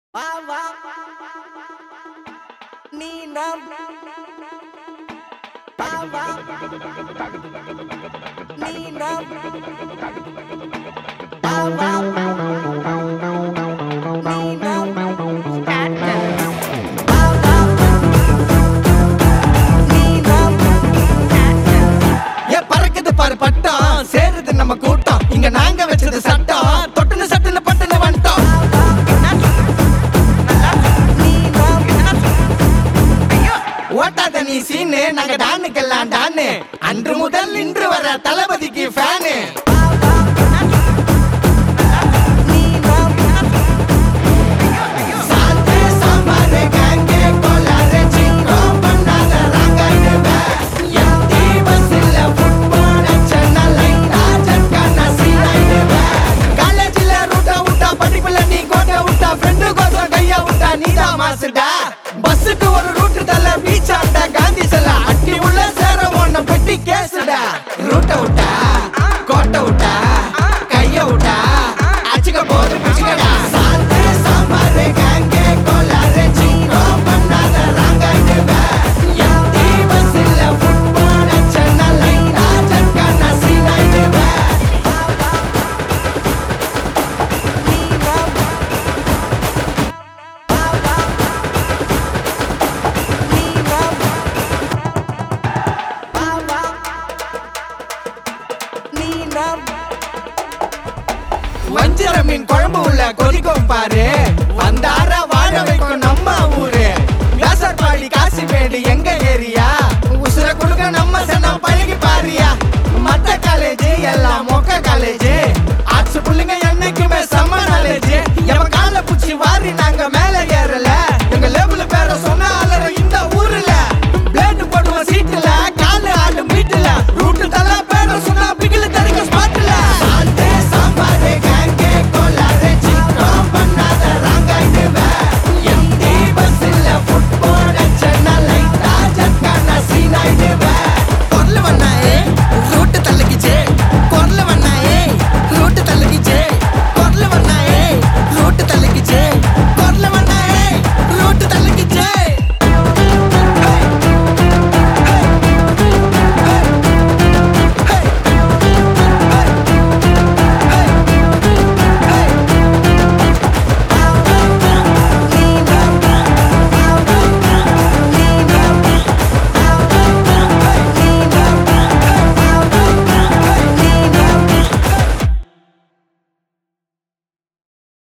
வா வா நீ நாம் வா வா நீ நாம் வா வா நீ நாம் வா வா நீ நாம் ஏ பறக்குது பாரு பட்டம் சேருது நம்ம கூட்டம் இங்க நாங்க வச்சது சட்டம் தொட்டுன்னு சட்டுன்னு பட்டுன்னு வந்துட்டோம் நீ நாம் ஓட்டாத நீ சீனு நாங்க டானுக்கெல்லாம் டானு அன்று முதல் இன்று வர தளபதிக்கு ஃபேனு நீ நாம் சால்ட்டு சாம்பாரு கேங்கே கோலாறு சிங்கம் பண்ணாத ராங்காயிடுவே எம்டி பஸ்ஸில் ஃபுட்பால் அச்சனா லைட்டா ஜட்கானா சீனாயிடுவே காலேஜில் ரூட்டா விட்டா படிப்புல நீ கோட்டை விட்டா ஃப்ரெண்டு கோசம் கையா விட்டா நீதான் மாசுடா பஸ்ஸுக்கு ஒரு ரூட்டு தள்ள பீச் ஆண்டா காந்தி செல்ல அட்டி உள்ள சேர ஒன்ன பெட்டி கேசுடா ரூட்டை விட்டா கோட்டை விட்டா கைய விட்டா அச்சுக்க போது பிச்சுக்கடா சால்ட்டு சாம்பாரு கேங்கே கோலாறு சிங்கம் பண்ணாத ராங்காயிடுவே எம்டி பஸ்ஸில் ஃபுட்பால் அச்சனா லைட்டா ஜட்கானா சீனாயிடுவே நீ நாம் வா வா நீ நாம் வா வா நீ நாம் வஞ்சிர மீன் குழம்பு உள்ள கொதிக்கும் பாரு